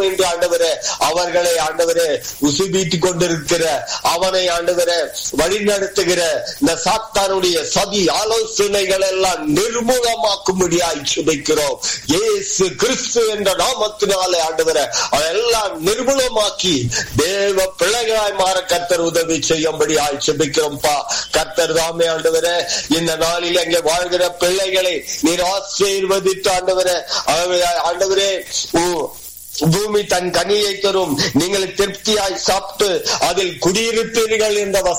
என்று ஆண்டவரே அவர்களை ஆண்டவரே உசுபீட்டிக் கொண்டிருக்கிற அவனை ஆண்டவரே வழிநடத்துகிற இந்த சாத்தானுடைய சதி ஆலோசனைகள் எல்லாம் நிர்மூலமாக்கும்படியாய் சுமைக்கிறோம் இயேசு கிறிஸ்து என்ற நாமத்தினாலே ஆண்டவரை அதெல்லாம் நிர்மூலமாக்கி தேவ பிள்ளைகளாய் மாற கர்த்தர் உதவி செய்யும்படி ஆட்சேபிக்கிறோம்ப்பா கர்த்தர் தாமே ஆண்டவரே இந்த நாளில் அங்கே வாழ்கிற பிள்ளைகளை நீர் ஆசீர்வதித்து ஆண்டவரே ஆண்டவரே பூமி தன் கனியை தரும் நீங்கள் திருப்தியாய் சாப்பிட்டு அதில் குடியிருப்பீர்கள் என்ற வசனம்